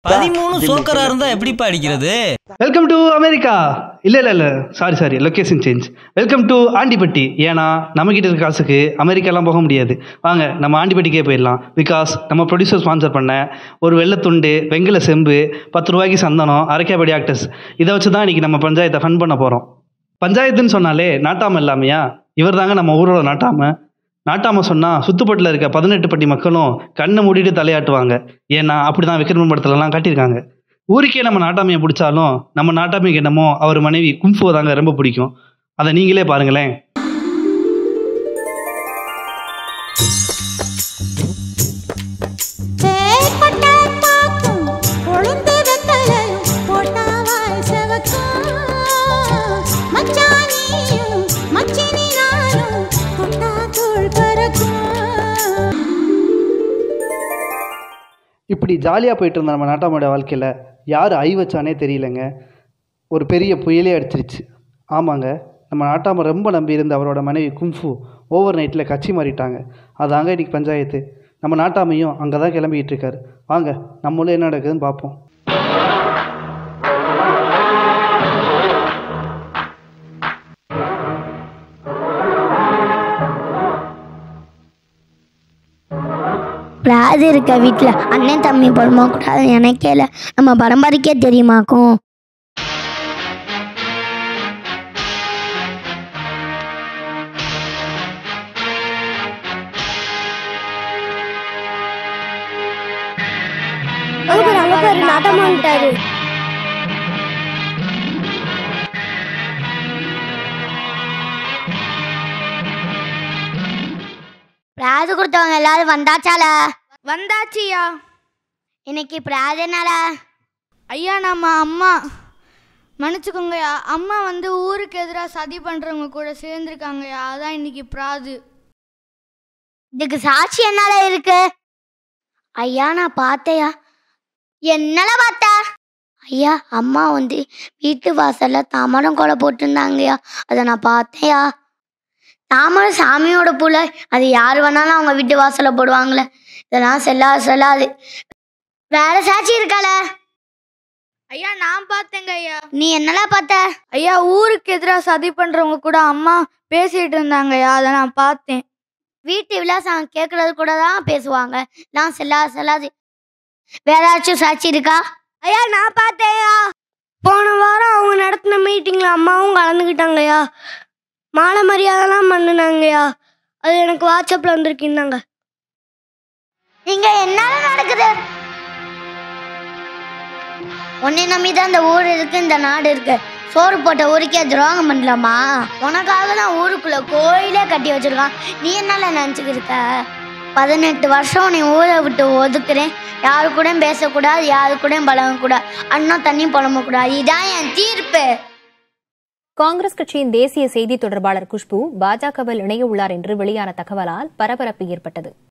பதிமூணு சோக்கரா இருந்தா எப்படிப்பா அடிக்கிறது வெல்கம் டு அமெரிக்கா இல்லை இல்லை இல்லை sorry sorry location change welcome to Andipatti ஏன்னா நம்மக்கிட்ட இருக்க காசுக்கு அமெரிக்காலாம் போக முடியாது வாங்க நம்ம ஆண்டிப்பட்டிக்கே போயிடலாம் பிகாஸ் நம்ம ப்ரொடியூசர் ஸ்பான்சர் பண்ண ஒரு வெள்ளத்துண்டு வெங்கல செம்பு பத்து ரூபாய்க்கு சந்தனம் அரைக்காபடி ஆக்டர்ஸ் இதை வச்சு தான் இன்றைக்கி நம்ம பஞ்சாயத்தை ஃபன் பண்ண போகிறோம் பஞ்சாயத்துன்னு சொன்னாலே நாட்டாம இல்லாமையா இவர் தாங்க நம்ம ஊரோட நாட்டாம நாட்டாம சொன்னால் சுத்துப்பட்டில் இருக்க பதினெட்டு பட்டி மக்களும் கண்ணை மூடிட்டு தலையாட்டுவாங்க ஏன்னா அப்படி தான் விக்ரமன் படத்துலலாம் காட்டியிருக்காங்க ஊருக்கே நம்ம நாட்டாமையை பிடிச்சாலும் நம்ம நாட்டாமைக்கு என்னமோ அவர் மனைவி கும்ஃபோ தாங்க ரொம்ப பிடிக்கும் அதை நீங்களே பாருங்களேன் தேய்ப்பட்ட பாக்கும் கொழுந்து வெத்தலையும் போட்டாவாய் செவக்கும் மச்சானியும் மச்சினி நானும் கொட்டா தோள் பறக்கும் இப்படி ஜாலியாக போயிட்டு இருந்த நம்ம நாட்டாமையோட வாழ்க்கையில் யார் ஐ வச்சானே தெரியலங்க ஒரு பெரிய புயலே அடிச்சிருச்சு ஆமாங்க நம்ம நாட்டாமை ரொம்ப நம்பி இருந்த அவரோட மனைவி கும்ஃபு ஓவர் நைட்டில் கட்சி மாறிட்டாங்க அதாங்க இன்னைக்கு பஞ்சாயத்து நம்ம நாட்டாமையும் அங்கே தான் கிளம்பிக்கிட்டு இருக்காரு வாங்க நம்மளும் என்ன நடக்குதுன்னு பார்ப்போம் பிராது இருக்க வீட்டில் அண்ணன் தம்பி பொறுமை கூடாது நினைக்கல நம்ம பரம்பரைக்கே தெரியுமாக்கும் அங்க பாரு நாட்டமா வந்துட்டாரு பிராது கொடுத்தவங்க எல்லாரும் வந்தாச்சால வந்தாச்சியா இன்னைக்கு பிராதுனால ஐயா நம்ம அம்மா மன்னிச்சுக்கோங்கய்யா அம்மா வந்து ஊருக்கு எதிராக சதி பண்ணுறவங்க கூட சேர்ந்துருக்காங்கய்யா அதான் இன்னைக்கு பிராது இதுக்கு சாட்சி என்னால இருக்கு ஐயா நான் பார்த்தேயா என்னால பார்த்த ஐயா அம்மா வந்து வீட்டு வாசல்ல தாமரம் கொலை போட்டிருந்தாங்கய்யா அதை நான் பார்த்தேயா தாமரம் சாமியோட புள்ள அது யார் வேணாலும் அவங்க வீட்டு வாசல்ல போடுவாங்களே இதெல்லாம் செல்லாது செல்லாது வேற சாட்சி இருக்கால ஐயா நான் பார்த்தேங்க ஐயா நீ என்னலாம் பார்த்த ஐயா ஊருக்கு எதிராக சதி பண்ணுறவங்க கூட அம்மா பேசிகிட்டு இருந்தாங்கய்யா அதை நான் பார்த்தேன் வீட்டு விலாசம் கேட்கறது கூட தான் பேசுவாங்க நான் செல்லாது செல்லாது வேற ஏதாச்சும் சாட்சி இருக்கா ஐயா நான் பார்த்தேயா போன வாரம் அவங்க நடத்தின மீட்டிங்கில் அம்மாவும் கலந்துக்கிட்டாங்கய்யா மாலை மரியாதைலாம் பண்ணினாங்கய்யா அது எனக்கு வாட்ஸ்அப்பில் வந்திருக்கீங்க இங்க என்னால நடக்குது உன்னை நம்பி தான் இந்த ஊர் இருக்கு இந்த நாடு இருக்கு சோறு போட்ட ஊருக்கே துரோகம் பண்ணலாமா உனக்காக தான் ஊருக்குள்ள கோயிலே கட்டி வச்சிருக்கான் நீ என்னால நினச்சிக்கிட்டு இருக்க பதினெட்டு வருஷம் நீ ஊரை விட்டு ஒதுக்குறேன் யாரு கூடயும் பேசக்கூடாது யாரு கூடயும் பழகக்கூடாது அண்ணன் தண்ணி புலம்பக்கூடாது இதான் என் தீர்ப்பு காங்கிரஸ் கட்சியின் தேசிய செய்தி தொடர்பாளர் குஷ்பு பாஜகவில் இணைய உள்ளார் என்று வெளியான தகவலால் பரபரப்பு ஏற்பட்டது